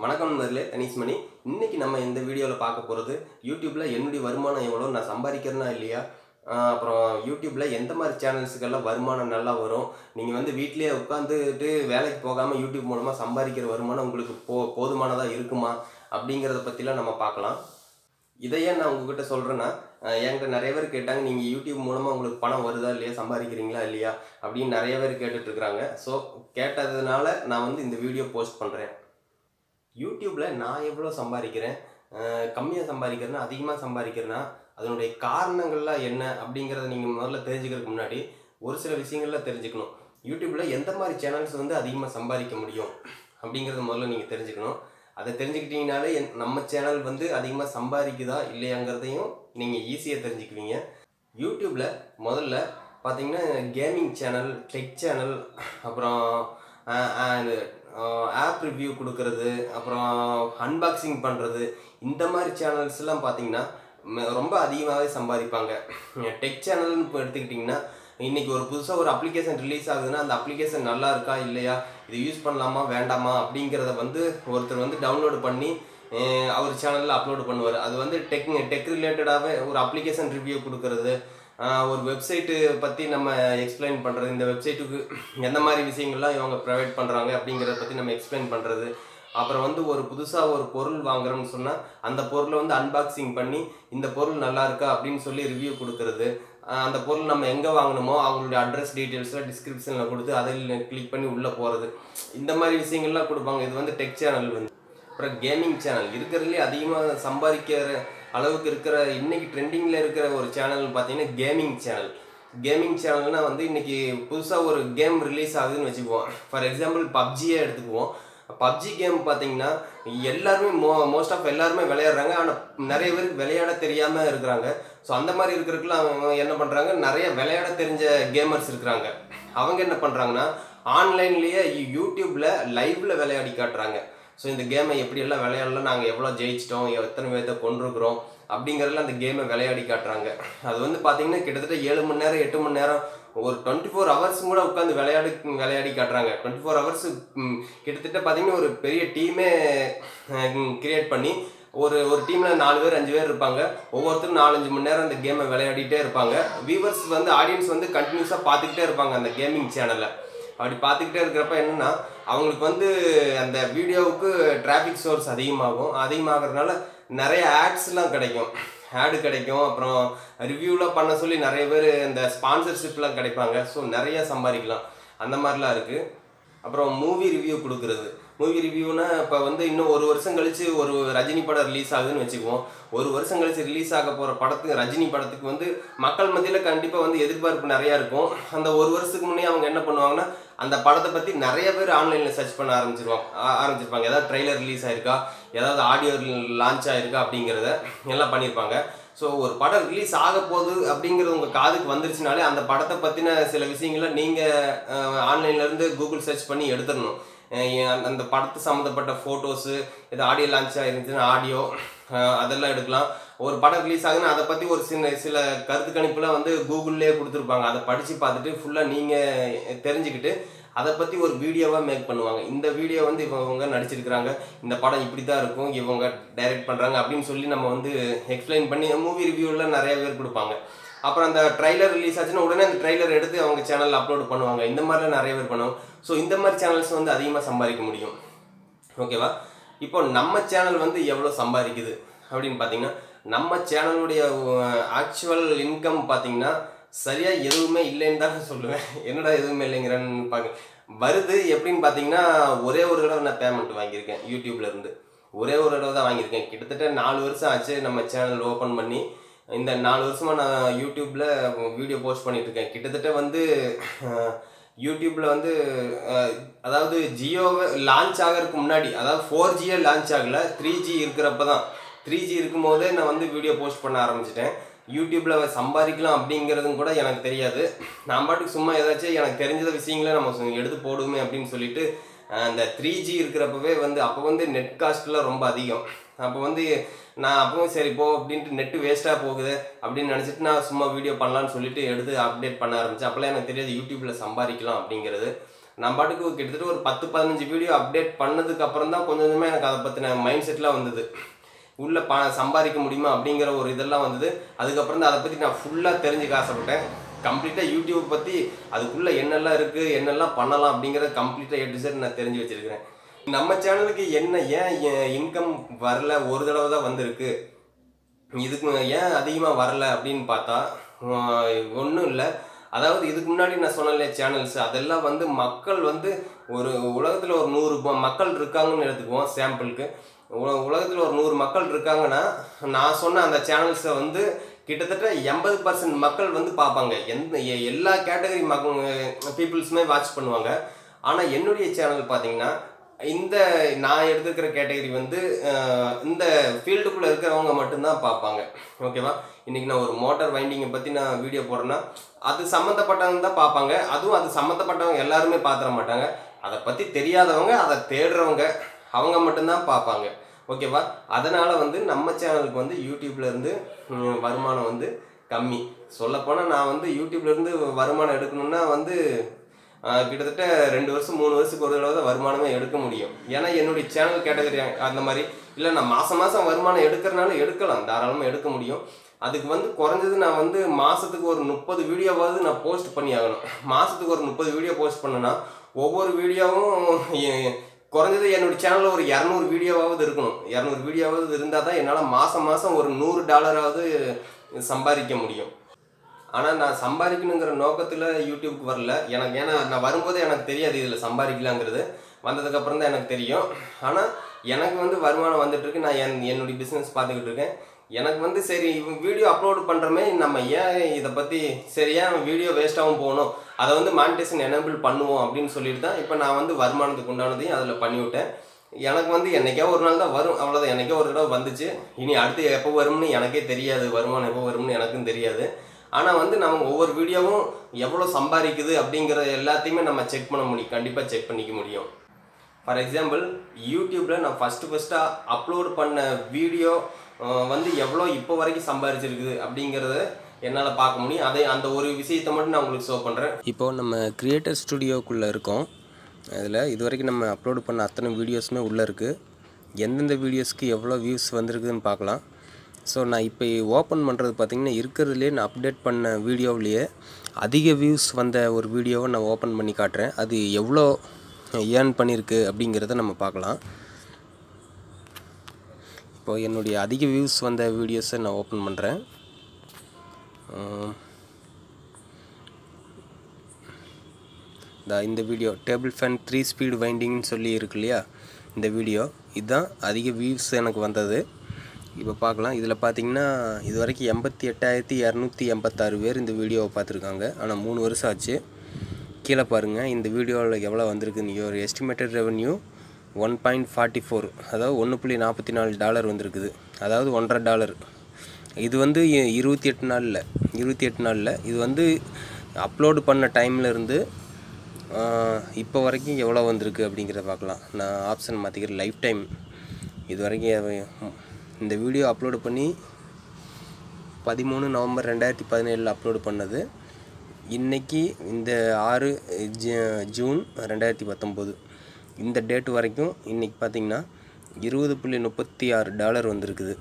வணக்கம் நண்பர்களே தனீஷ்மணி இன்னைக்கு நம்ம இந்த வீடியோவில் பார்க்க போகிறது யூடியூப்பில் என்னுடைய வருமானம் எவ்வளோ நான் சம்பாதிக்கிறேனா இல்லையா ஆஹ் அப்புறம் யூடியூப்பில் எந்த மாதிரி சேனல்ஸுக்கெல்லாம் வருமானம் நல்லா வரும் நீங்கள் வந்து வீட்டிலேயே உட்காந்துட்டு வேலைக்கு போகாமல் யூடியூப் மூலமாக சம்பாதிக்கிற வருமானம் உங்களுக்கு போ போதுமானதாக இருக்குமா அப்படிங்கிறத பற்றிலாம் நம்ம பார்க்கலாம் இதை ஏன் நான் உங்ககிட்ட சொல்கிறேன்னா என்கிட்ட நிறைய பேர் கேட்டாங்க நீங்கள் யூடியூப் மூலமாக உங்களுக்கு பணம் வருதா இல்லையா சம்பாதிக்கிறீங்களா இல்லையா அப்படின்னு நிறைய பேர் கேட்டுட்ருக்குறாங்க ஸோ கேட்டதுனால நான் வந்து இந்த வீடியோ போஸ்ட் பண்ணுறேன் யூடியூப்பில் நான் எவ்வளோ சம்பாதிக்கிறேன் கம்மியாக சம்பாதிக்கிறேன்னா அதிகமாக சம்பாதிக்கிறேன்னா அதனுடைய காரணங்கள்லாம் என்ன அப்படிங்கிறத நீங்கள் முதல்ல தெரிஞ்சுக்கிறதுக்கு முன்னாடி ஒரு சில விஷயங்கள்லாம் தெரிஞ்சுக்கணும் யூடியூப்பில் எந்த மாதிரி சேனல்ஸ் வந்து அதிகமாக சம்பாதிக்க முடியும் அப்படிங்கிறத முதல்ல நீங்கள் தெரிஞ்சுக்கணும் அதை தெரிஞ்சுக்கிட்டீங்கனாலே என்- நம்ம சேனல் வந்து அதிகமாக சம்பாதிக்குதா இல்லையாங்கிறதையும் நீங்கள் ஈஸியாக தெரிஞ்சுக்குவீங்க யூடியூப்பில் முதல்ல பார்த்தீங்கன்னா கேமிங் சேனல் டெக் சேனல் அப்புறம் ஆப் ரிவ்யூ கொடுக்கறது அப்புறம் அன்பாக்சிங் பண்ணுறது இந்த மாதிரி சேனல்ஸ்லாம் பார்த்தீங்கன்னா ம- ரொம்ப அதிகமாகவே சம்பாதிப்பாங்க டெக் சேனல்னு இப்போ எடுத்துக்கிட்டிங்கன்னா இன்றைக்கி ஒரு புதுசாக ஒரு அப்ளிகேஷன் ரிலீஸ் ஆகுதுன்னா அந்த அப்ளிகேஷன் நல்லா இருக்கா இல்லையா இது யூஸ் பண்ணலாமா வேண்டாமா அப்படிங்கிறத வந்து ஒருத்தர் வந்து டவுன்லோடு பண்ணி அஹ் அவர் சேனலில் அப்லோடு பண்ணுவார் அது வந்து டெக் டெக் ரிலேட்டடாகவே ஒரு அப்ளிகேஷன் ரிவ்யூ கொடுக்கறது ஆஹ் ஒரு வெப்சைட்டு பற்றி நம்ம எக்ஸ்பிளைன் பண்ணுறது இந்த வெப்சைட்டுக்கு எந்த மாதிரி விஷயங்கள்லாம் இவங்க ப்ரொவைட் பண்ணுறாங்க அப்படிங்கிறத பற்றி நம்ம எக்ஸ்பிளைன் பண்ணுறது அப்புறம் வந்து ஒரு புதுசாக ஒரு பொருள் வாங்குறோம்னு சொன்னால் அந்த பொருளை வந்து அன்பாக்சிங் பண்ணி இந்த பொருள் நல்லா இருக்கா அப்படின்னு சொல்லி ரிவ்யூ கொடுக்கறது ஆஹ் அந்த பொருள் நம்ம எங்கே வாங்கணுமோ அவங்களுடைய அட்ரஸ் டீட்டெயில்ஸ்லாம் டிஸ்கிரிப்ஷனில் கொடுத்து அதில் கிளிக் பண்ணி உள்ளே போகிறது இந்த மாதிரி விஷயங்கள்லாம் கொடுப்பாங்க இது வந்து டெக் சேனல் வந்து அப்புறம் கேமிங் சேனல் இருக்கிறதுலே அதிகமாக சம்பாதிக்கிற அளவுக்கு இருக்கிற இன்னைக்கு ட்ரெண்டிங்கில் இருக்கிற ஒரு சேனல் பார்த்தீங்கன்னா கேமிங் சேனல் கேமிங் சேனல்னால் வந்து இன்னைக்கு புதுசாக ஒரு கேம் ரிலீஸ் ஆகுதுன்னு வச்சுக்குவோம் ஃபார் எக்ஸாம்பிள் பப்ஜியே எடுத்துக்குவோம் பப்ஜி கேம் பார்த்தீங்கன்னா எல்லாருமே மோ மோஸ்ட் ஆஃப் எல்லாருமே விளையாடுறாங்க ஆனால் நிறைய பேருக்கு விளையாட தெரியாமல் இருக்கிறாங்க ஸோ அந்த மாதிரி இருக்கிறதுக்குலாம் அவங்க என்ன பண்ணுறாங்க நிறைய விளையாட தெரிஞ்ச கேமர்ஸ் இருக்கிறாங்க அவங்க என்ன பண்ணுறாங்கன்னா ஆன்லைன்லேயே யூடியூப்பில் லைவ்ல விளையாடி காட்டுறாங்க ஸோ இந்த கேமை எப்படியெல்லாம் விளையாடலாம் நாங்கள் எவ்வளோ ஜெயிச்சிட்டோம் எத்தனை பேர்த்த கொண்டிருக்கிறோம் அப்படிங்கிறதுல அந்த கேமை விளையாடி காட்டுறாங்க அது வந்து பார்த்தீங்கன்னா கிட்டத்தட்ட ஏழு மணி நேரம் எட்டு மணி நேரம் ஒரு டுவெண்ட்டி ஃபோர் ஹவர்ஸ் கூட உட்காந்து விளையாடி விளையாடி காட்டுறாங்க டுவெண்ட்டி ஃபோர் ஹவர்ஸ் கிட்டத்தட்ட பார்த்தீங்கன்னா ஒரு பெரிய டீமே கிரியேட் பண்ணி ஒரு ஒரு டீமில் நாலு பேர் அஞ்சு பேர் இருப்பாங்க ஒவ்வொருத்தரும் நாலஞ்சு மணி நேரம் அந்த கேமை விளையாடிட்டே இருப்பாங்க வியூவர்ஸ் வந்து ஆடியன்ஸ் வந்து கண்டினியூஸாக பார்த்துக்கிட்டே இருப்பாங்க அந்த கேமிங் சேனலில் அப்படி பார்த்துக்கிட்டே இருக்கிறப்ப என்னன்னா அவங்களுக்கு வந்து அந்த வீடியோவுக்கு டிராஃபிக் சோர்ஸ் அதிகமாகும் அதிகமாகறதுனால நிறைய ஆட்ஸ்லாம் கிடைக்கும் ஆடு கிடைக்கும் அப்புறம் ரிவ்யூலாம் பண்ண சொல்லி நிறைய பேர் இந்த ஸ்பான்சர்ஷிப்லாம் கிடைப்பாங்க ஸோ நிறைய சம்பாதிக்கலாம் அந்த மாதிரிலாம் இருக்குது அப்புறம் மூவி ரிவ்யூ கொடுக்குறது மூவி ரிவ்யூனா இப்போ வந்து இன்னும் ஒரு வருஷம் கழிச்சு ஒரு ரஜினி படம் ரிலீஸ் ஆகுதுன்னு வச்சுக்குவோம் ஒரு வருஷம் கழிச்சு ரிலீஸ் ஆக போகிற படத்துக்கு ரஜினி படத்துக்கு வந்து மக்கள் மத்தியில் கண்டிப்பாக வந்து எதிர்பார்ப்பு நிறையா இருக்கும் அந்த ஒரு வருஷத்துக்கு முன்னே அவங்க என்ன பண்ணுவாங்கன்னா அந்த படத்தை பற்றி நிறைய பேர் ஆன்லைனில் சர்ச் பண்ண ஆரம்பிச்சிருவாங்க ஆ- ஆரம்பிச்சிருப்பாங்க ஏதாவது ட்ரெய்லர் ரிலீஸ் ஆயிருக்கா ஏதாவது ஆடியோ லான்ச் ஆயிருக்கா அப்படிங்கிறத எல்லாம் பண்ணியிருப்பாங்க ஸோ ஒரு படம் ரிலீஸ் ஆக போகுது அப்படிங்கிறது உங்கள் காதுக்கு வந்துருச்சுனாலே அந்த படத்தை பற்றின சில விஷயங்களை நீங்கள் ஆன்லைன்லேருந்து கூகுள் சர்ச் பண்ணி எடுத்துடணும் அஹ் அந்த படத்து சம்மந்தப்பட்ட ஃபோட்டோஸு இது ஆடியோ லான்ச் ஆயிருந்துச்சுன்னா ஆடியோ அதெல்லாம் எடுக்கலாம் ஒரு படம் ரிலீஸ் ஆகுதுன்னா அதை பற்றி ஒரு சின்ன சில கருத்து கணிப்புலாம் வந்து கூகுள்லேயே கொடுத்துருப்பாங்க அதை படித்து பார்த்துட்டு ஃபுல்லாக நீங்கள் தெரிஞ்சுக்கிட்டு அதை பற்றி ஒரு வீடியோவாக மேக் பண்ணுவாங்க இந்த வீடியோ வந்து இவங்க நடிச்சிருக்கிறாங்க இந்த படம் இப்படி தான் இருக்கும் இவங்க டைரக்ட் பண்ணுறாங்க அப்படின்னு சொல்லி நம்ம வந்து எக்ஸ்பிளைன் பண்ணி மூவி ரிவ்யூவில் நிறைய பேர் கொடுப்பாங்க அப்புறம் அந்த ட்ரைலர் ரிலீஸ் ஆச்சுன்னா உடனே அந்த ட்ரைலர் எடுத்து அவங்க சேனலில் அப்லோட் பண்ணுவாங்க இந்த மாதிரிலாம் நிறைய பேர் பண்ணுவாங்க ஸோ இந்த மாதிரி சேனல்ஸ் வந்து அதிகமாக சம்பாதிக்க முடியும் ஓகேவா இப்போ நம்ம சேனல் வந்து எவ்வளோ சம்பாதிக்குது அப்படின்னு பார்த்தீங்கன்னா நம்ம சேனலுடைய ஆக்சுவல் இன்கம் பார்த்தீங்கன்னா சரியாக எதுவுமே இல்லைன்னு தான் நான் சொல்லுவேன் என்னடா எதுவுமே இல்லைங்கிறேன்னு பார்க்க வருது எப்படின்னு பார்த்தீங்கன்னா ஒரே ஒரு தடவை நான் பேமெண்ட் வாங்கியிருக்கேன் யூடியூப்ல இருந்து ஒரே ஒரு தடவை தான் வாங்கியிருக்கேன் கிட்டத்தட்ட நாலு வருஷம் ஆச்சு நம்ம சேனல் ஓப்பன் பண்ணி இந்த நாலு வருஷமா நான் யூடியூப்ல வீடியோ போஸ்ட் பண்ணிட்டு இருக்கேன் கிட்டத்தட்ட வந்து அஹ், யூடியூப்ல வந்து அஹ், அதாவது ஜியோவை லான்ச் ஆகிறதுக்கு முன்னாடி அதாவது ஃபோர் ஜியே லான்ச் ஆகல த்ரீ ஜி இருக்கிறப்ப தான் த்ரீ ஜி இருக்கும்போதே நான் வந்து வீடியோ போஸ்ட் பண்ண ஆரம்பிச்சிட்டேன் யூடியூப்ல சம்பாதிக்கலாம் அப்படிங்கிறதும் கூட எனக்கு தெரியாது நான் பாட்டுக்கு சும்மா ஏதாச்சும் எனக்கு தெரிஞ்ச விஷயங்களை நம்ம சு- எடுத்து போடுவோமே அப்படின்னு சொல்லிட்டு அஹ், அந்த த்ரீ ஜி இருக்கிறப்பவே வந்து அப்போ வந்து நெட் காஸ்ட்லாம் ரொம்ப அதிகம் அப்போ வந்து நான் அப்பவும் சரி போ அப்படின்ட்டு நெட்டு வேஸ்ட்டாக போகுது அப்படின்னு நினச்சிட்டு நான் சும்மா வீடியோ பண்ணலான்னு சொல்லிட்டு எடுத்து அப்டேட் பண்ண ஆரம்பிச்சேன் அப்போல்லாம் எனக்கு தெரியாது யூடியூப்பில் சம்பாதிக்கலாம் அப்படிங்கிறது நான் பாட்டுக்கு கிட்டத்தட்ட ஒரு பத்து பதினஞ்சு வீடியோ அப்டேட் பண்ணதுக்கு அப்புறம் தான் கொஞ்சம் கொஞ்சமாக எனக்கு அதை பற்றின மைண்ட் செட்லாம் வந்தது உள்ள ப சம்பாதிக்க முடியுமா அப்படிங்கிற ஒரு இதெல்லாம் வந்தது அதுக்கப்புறம் தான் அதை பற்றி நான் ஃபுல்லாக தெரிஞ்சுக்க ஆசைப்பட்டேன் கம்ப்ளீட்டாக யூடியூப் பற்றி அதுக்குள்ளே என்னெல்லாம் இருக்குது என்னெல்லாம் பண்ணலாம் அப்படிங்கிறத கம்ப்ளீட்டாக எட்டு செட் நான் தெரிஞ்சு வச்சிருக்கிறேன் நம்ம சேனலுக்கு என்ன ஏன் இன்கம் வரல ஒரு தடவை தான் வந்திருக்கு இதுக்கு ஏன் அதிகமாக வரல அப்படின்னு பார்த்தா ஒன்றும் இல்லை அதாவது இதுக்கு முன்னாடி நான் சொன்னல சேனல்ஸ் அதெல்லாம் வந்து மக்கள் வந்து ஒரு உலகத்தில் ஒரு நூறு ப- மக்கள் இருக்காங்கன்னு எடுத்துக்குவோம் சாம்பிளுக்கு உலகத்தில் ஒரு நூறு மக்கள் இருக்காங்கன்னா நான் சொன்ன அந்த சேனல்ஸை வந்து கிட்டத்தட்ட எண்பது பர்சன்ட் மக்கள் வந்து பார்ப்பாங்க எந்த எ- எல்லா கேட்டகரி மக்கள் பீப்புள்ஸுமே வாட்ச் பண்ணுவாங்க ஆனால் என்னுடைய சேனல் பார்த்தீங்கன்னா இந்த நான் எடுத்துக்கிற கேட்டகரி வந்து அஹ், இந்த ஃபீல்டுக்குள்ளே இருக்கிறவங்க மட்டும்தான் பார்ப்பாங்க ஓகேவா இன்றைக்கி நான் ஒரு மோட்டார் வைண்டிங்கை பற்றி நான் வீடியோ போடுறேன்னா அது சம்மந்தப்பட்டவங்க தான் பார்ப்பாங்க அதுவும் அது சம்மந்தப்பட்டவங்க எல்லாருமே பார்த்துட மாட்டாங்க அதை பற்றி தெரியாதவங்க அதை தேடுறவங்க அவங்க மட்டும்தான் பார்ப்பாங்க ஓகேவா அதனால் வந்து நம்ம சேனலுக்கு வந்து யூடியூப்ல இருந்து ம், வருமானம் வந்து கம்மி சொல்லப்போனால் நான் வந்து யூடியூப்ல இருந்து வருமானம் எடுக்கணும்னா வந்து ஆஹ், கிட்டத்தட்ட ரெண்டு வருஷம் மூணு வருஷத்துக்கு ஒரு தடவை தான் வருமானமே எடுக்க முடியும் ஏன்னா என்னுடைய சேனல் கேட்டகரி அந்த மாதிரி இல்லை நான் மாதம் மாதம் வருமானம் எடுக்கிறனால எடுக்கலாம் தாராளமாக எடுக்க முடியும் அதுக்கு வந்து குறைஞ்சது நான் வந்து மாதத்துக்கு ஒரு முப்பது வீடியோவாவது நான் போஸ்ட் பண்ணி ஆகணும் மாதத்துக்கு ஒரு முப்பது வீடியோ போஸ்ட் பண்ணேன்னா ஒவ்வொரு வீடியோவும் எ- குறைஞ்சது என்னோட சேனலில் ஒரு இரநூறு வீடியோவாவது இருக்கணும் இரநூறு வீடியோவாவது இருந்தால் தான் என்னால் மாதம் மாதம் ஒரு நூறு டாலராவது சம்பாதிக்க முடியும் ஆனால் நான் சம்பாதிக்கணுங்கிற நோக்கத்தில் யூடியூப்க்கு வரல எனக்கு ஏன்னா நான் வரும்போது எனக்கு தெரியாது இதில் சம்பாதிக்கலாங்கிறது வந்ததுக்கப்புறம் தான் எனக்கு தெரியும் ஆனால் எனக்கு வந்து வருமானம் வந்துட்டு இருக்கு நான் என் என்னுடைய பிஸ்னஸ் பார்த்துக்கிட்டு இருக்கேன் எனக்கு வந்து சரி வீடியோ அப்லோட் பண்ணுறமே நம்ம ஏன் இதை பற்றி சரி ஏன் வீடியோ வேஸ்ட்டாகவும் போகணும் அதை வந்து மானிட்டேஷன் எனேபிள் பண்ணுவோம் அப்படின்னு சொல்லிட்டு தான் இப்போ நான் வந்து வருமானத்துக்கு உண்டானதையும் அதில் பண்ணிவிட்டேன் எனக்கு வந்து என்னைக்கோ ஒரு நாள் தான் வரும் அவ்வளோதான் என்னைக்கோ ஒரு தடவை வந்துச்சு இனி அடுத்து எப்போ வரும்னு எனக்கே தெரியாது வருமானம் எப்போ வரும்னு எனக்கும் தெரியாது ஆனால் வந்து நம்ம ஒவ்வொரு வீடியோவும் எவ்வளோ சம்பாதிக்குது அப்படிங்கிற எல்லாத்தையுமே நம்ம செக் பண்ண முடியும் கண்டிப்பாக செக் பண்ணிக்க முடியும் ஃபார் எக்ஸாம்பிள் யூடியூப்பில் நான் ஃபஸ்ட்டு ஃபஸ்ட்டாக அப்லோட் பண்ண வீடியோ வந்து எவ்வளோ இப்போ வரைக்கும் சம்பாதிச்சிருக்குது அப்படிங்கிறத என்னால் பார்க்க முடியும் அதை அந்த ஒரு விஷயத்தை மட்டும் நான் உங்களுக்கு ஷோ பண்ணுறேன் இப்போது நம்ம கிரியேட்டர் ஸ்டுடியோக்குள்ளே இருக்கோம் அதில் இது வரைக்கும் நம்ம அப்லோட் பண்ண அத்தனை வீடியோஸுமே உள்ளே இருக்குது எந்தெந்த வீடியோஸ்க்கு எவ்வளோ வியூஸ் வந்திருக்குதுன்னு பார்க்கலாம் ஸோ நான் இப்போ ஓப்பன் பண்ணுறது பார்த்திங்கன்னா இருக்கிறதுலே நான் அப்டேட் பண்ண வீடியோவிலேயே அதிக வியூஸ் வந்த ஒரு வீடியோவை நான் ஓப்பன் பண்ணி காட்டுறேன் அது எவ்வளோ ஏர்ன் பண்ணியிருக்கு அப்படிங்கிறத நம்ம பார்க்கலாம் இப்போ என்னுடைய அதிக வியூஸ் வந்த வீடியோஸை நான் ஓப்பன் பண்ணுறேன் இந்த இந்த video table fan three speed வைண்டிங்னு சொல்லி இருக்கு இல்லையா இந்த வீடியோ இதுதான் அதிக வியூஸ் எனக்கு வந்தது இப்போ பார்க்கலாம் இதில் பார்த்தீங்கன்னா இது வரைக்கும் எண்பத்தி எட்டாயிரத்தி இரநூத்தி எண்பத்தாறு பேர் இந்த வீடியோவை பார்த்துருக்காங்க ஆனால் மூணு வருஷம் ஆச்சு கீழே பாருங்கள் இந்த வீடியோவில் எவ்வளோ வந்திருக்குன்னு ஒரு estimated revenue one point forty four அதாவது ஒன்று புள்ளி நாற்பத்தி நாலு டாலர் வந்திருக்குது அதாவது ஒன்றரை டாலர் இது வந்து இ- இருபத்தி எட்டு நாளில் இருபத்தி எட்டு நாளில் இது வந்து அப்லோடு பண்ண டைம்ல இருந்து இப்போ வரைக்கும் எவ்வளோ வந்திருக்கு அப்படிங்கிறத பார்க்கலாம் நான் ஆப்ஷன் மாற்றிக்கிறேன் லைஃப் டைம் இது வரைக்கும் எவ- இந்த வீடியோ அப்லோடு பண்ணி பதிமூணு நவம்பர் ரெண்டாயிரத்தி பதினேழில் அப்லோடு பண்ணது இன்னைக்கு இந்த ஆறு ஜ- ஜூன் ரெண்டாயிரத்தி பத்தொம்போது இந்த டேட் வரைக்கும் இன்னைக்கு பார்த்தீங்கன்னா இருபது புள்ளி முப்பத்தி ஆறு டாலர் வந்திருக்குது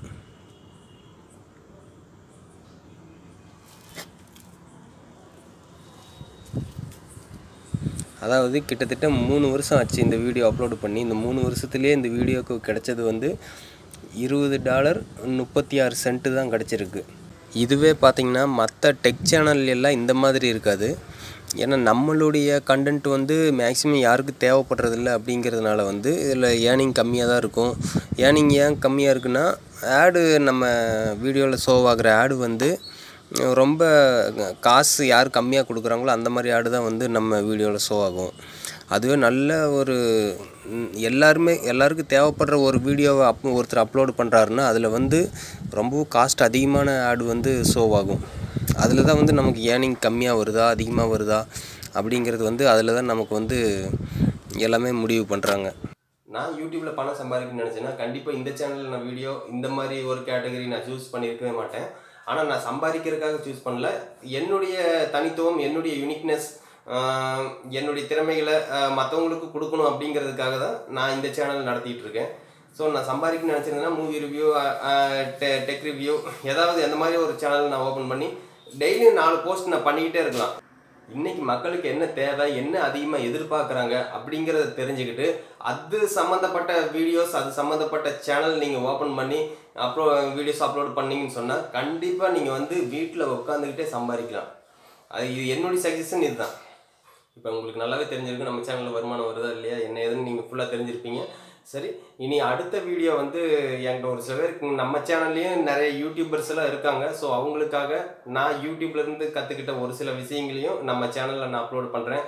அதாவது கிட்டத்தட்ட மூணு வருஷம் ஆச்சு இந்த வீடியோ அப்லோடு பண்ணி இந்த மூணு வருஷத்துலேயே இந்த வீடியோக்கு கிடைச்சது வந்து இருபது டாலர் முப்பத்தி ஆறு சென்ட்டு தான் கிடச்சிருக்கு இதுவே பார்த்திங்கன்னா மற்ற டெக் சேனல் எல்லாம் இந்த மாதிரி இருக்காது ஏன்னா நம்மளுடைய கண்டென்ட் வந்து மேக்ஸிமம் யாருக்கும் தேவைப்படுறதில்ல அப்படிங்கிறதுனால வந்து இதில் ஏர்னிங் கம்மியாக தான் இருக்கும் ஏர்னிங் ஏன் கம்மியாக இருக்குன்னா ஆடு நம்ம வீடியோவில் ஷோ ஆகிற ஆடு வந்து ரொம்ப காசு யார் கம்மியாக கொடுக்குறாங்களோ அந்த மாதிரி ஆடு தான் வந்து நம்ம வீடியோவில் ஷோ ஆகும் அதுவே நல்ல ஒரு ம், எல்லாருமே எல்லாருக்கும் தேவைப்படுற ஒரு வீடியோவை அப் ஒருத்தர் அப்லோடு பண்ணுறாருன்னா அதில் வந்து ரொம்ப காஸ்ட் அதிகமான ஆடு வந்து ஷோ ஆகும் அதில் தான் வந்து நமக்கு ஏர்னிங் கம்மியாக வருதா அதிகமாக வருதா அப்படிங்கிறது வந்து அதில் தான் நமக்கு வந்து எல்லாமே முடிவு பண்ணுறாங்க நான் யூடியூப்ல பணம் சம்பாதிக்கணும்னு நினச்சேன்னா கண்டிப்பாக இந்த சேனலில் நான் வீடியோ இந்த மாதிரி ஒரு கேட்டகரி நான் சூஸ் பண்ணியிருக்கவே மாட்டேன் ஆனால் நான் சம்பாதிக்கிறதுக்காக சூஸ் பண்ணல என்னுடைய தனித்துவம் என்னுடைய யூனிக்னஸ் ஆஹ் என்னுடைய திறமைகளை ஆஹ் மற்றவங்களுக்கு கொடுக்கணும் அப்படிங்கிறதுக்காக தான் நான் இந்த சேனல் நடத்திட்டு இருக்கேன் ஸோ நான் சம்பாதிக்கணும்னு நினச்சிருந்தேன்னா மூவி ரிவ்யூ டெக் ரிவ்யூ ஏதாவது எந்த மாதிரி ஒரு சேனல் நான் ஓப்பன் பண்ணி டெய்லியும் நாலு போஸ்ட் நான் பண்ணிக்கிட்டே இருக்கலாம் இன்னைக்கு மக்களுக்கு என்ன தேவை என்ன அதிகமாக எதிர்பார்க்குறாங்க அப்படிங்கிறத தெரிஞ்சுக்கிட்டு அது சம்மந்தப்பட்ட வீடியோஸ் அது சம்மந்தப்பட்ட சேனல் நீங்கள் ஓப்பன் பண்ணி அப்புறம் வீடியோஸ் அப்லோட் பண்ணீங்கன்னு சொன்னால் கண்டிப்பாக நீங்கள் வந்து வீட்டில் உட்காந்துக்கிட்டே சம்பாதிக்கலாம் அது இது என்னுடைய சஜஷன் இதுதான் இப்போ உங்களுக்கு நல்லாவே தெரிஞ்சிருக்கு நம்ம சேனலில் வருமானம் வருதா இல்லையா என்ன ஏதுன்னு நீங்கள் ஃபுல்லாக தெரிஞ்சிருப்பீங்க சரி இனி அடுத்த வீடியோ வந்து என்கிட்ட ஒரு சில பேருக்கு நம்ம சேனல்லையும் நிறைய யூடியூபர்ஸ் எல்லாம் இருக்காங்க ஸோ அவங்களுக்காக நான் யூடியூப்ல இருந்து கற்றுக்கிட்ட ஒரு சில விஷயங்களையும் நம்ம சேனலில் நான் அப்லோட் பண்ணுறேன்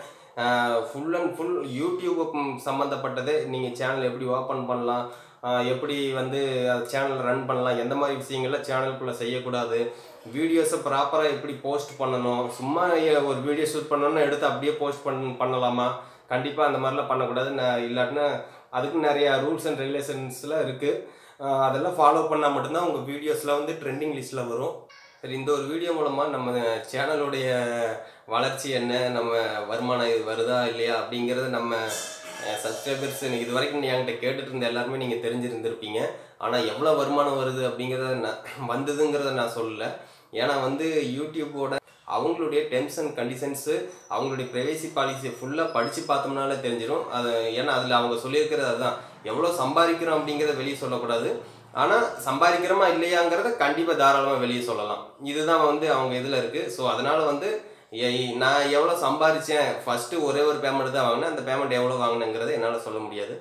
ஃபுல் அண்ட் ஃபுல் யூடியூப் சம்மந்தப்பட்டது நீங்கள் சேனல் எப்படி ஓப்பன் பண்ணலாம் ஆஹ் எப்படி வந்து சேனல் ரன் பண்ணலாம் எந்த மாதிரி விஷயங்கள்லாம் சேனலுக்குள்ளே செய்யக்கூடாது வீடியோஸை ப்ராப்பராக எப்படி போஸ்ட் பண்ணணும் சும்மா ஏ- ஒரு வீடியோ ஷூட் பண்ணணும்னு எடுத்து அப்படியே போஸ்ட் பண் பண்ணலாமா கண்டிப்பாக அந்த மாதிரிலாம் பண்ணக்கூடாது நான் இல்லாட்டினா அதுக்கு நிறையா ரூல்ஸ் அண்ட் ரெகுலேஷன்ஸ்லாம் இருக்குது அதெல்லாம் ஃபாலோ பண்ணால் மட்டும்தான் உங்கள் வீடியோஸில் வந்து ட்ரெண்டிங் லிஸ்ட்டில் வரும் சரி இந்த ஒரு வீடியோ மூலமாக நம்ம சேனலுடைய வளர்ச்சி என்ன நம்ம வருமானம் இது வருதா இல்லையா அப்படிங்கிறத நம்ம சப்ஸ்கிரைபர்ஸ் இது வரைக்கும் என்கிட்ட கேட்டுட்டு இருந்த எல்லாருமே நீங்கள் தெரிஞ்சிருந்திருப்பீங்க ஆனால் எவ்வளோ வருமானம் வருது அப்படிங்கிறத நான் வந்ததுங்கிறத நான் சொல்லலை ஏன்னா வந்து யூடியூபோட அவங்களுடைய டெர்ம்ஸ் அண்ட் கண்டிஷன்ஸு அவங்களுடைய ப்ரைவேசி பாலிசியை ஃபுல்லாக படித்து பார்த்தோம்னாலே தெரிஞ்சிடும் அது ஏன்னா அதில் அவங்க சொல்லியிருக்கிறது அதுதான் எவ்வளோ சம்பாதிக்கிறோம் அப்படிங்கிறத வெளியே சொல்லக்கூடாது ஆனால் சம்பாதிக்கிறோமா இல்லையாங்கிறத கண்டிப்பாக தாராளமாக வெளியே சொல்லலாம் இதுதான் வந்து அவங்க இதில் இருக்குது ஸோ அதனால் வந்து எ- நான் எவ்வளோ சம்பாதிச்சேன் ஃபஸ்ட்டு ஒரே ஒரு பேமெண்ட் தான் வாங்கினேன் அந்த பேமெண்ட் எவ்வளோ வாங்கினேங்கிறத என்னால் சொல்ல முடியாது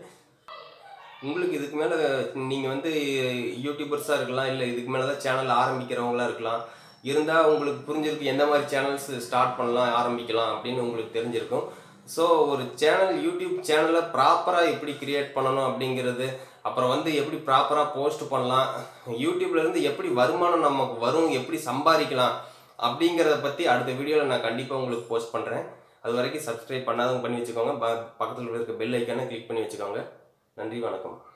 உங்களுக்கு இதுக்கு மேலே நீங்கள் வந்து யூடியூபர்ஸாக இருக்கலாம் இல்லை இதுக்கு மேலே தான் சேனல் ஆரம்பிக்கிறவங்களா இருக்கலாம் இருந்தால் உங்களுக்கு புரிஞ்சிருக்கு எந்த மாதிரி சேனல்ஸ் ஸ்டார்ட் பண்ணலாம் ஆரம்பிக்கலாம் அப்படின்னு உங்களுக்கு தெரிஞ்சிருக்கும் ஸோ ஒரு சேனல் யூடியூப் சேனலை ப்ராப்பராக எப்படி கிரியேட் பண்ணணும் அப்படிங்கிறது அப்புறம் வந்து எப்படி ப்ராப்பராக போஸ்ட் பண்ணலாம் யூடியூப்ல இருந்து எப்படி வருமானம் நமக்கு வரும் எப்படி சம்பாதிக்கலாம் அப்படிங்கிறத பற்றி அடுத்த வீடியோவில் நான் கண்டிப்பாக உங்களுக்கு போஸ்ட் பண்ணுறேன் அது வரைக்கும் சப்ஸ்கிரைப் பண்ணாதவங்க பண்ணி வச்சுக்கோங்க ப- பக்கத்தில் இருக்க பெல் ஐக்கானை கிளிக் பண்ணி வச்சுக்கோங்க நன்றி வணக்கம்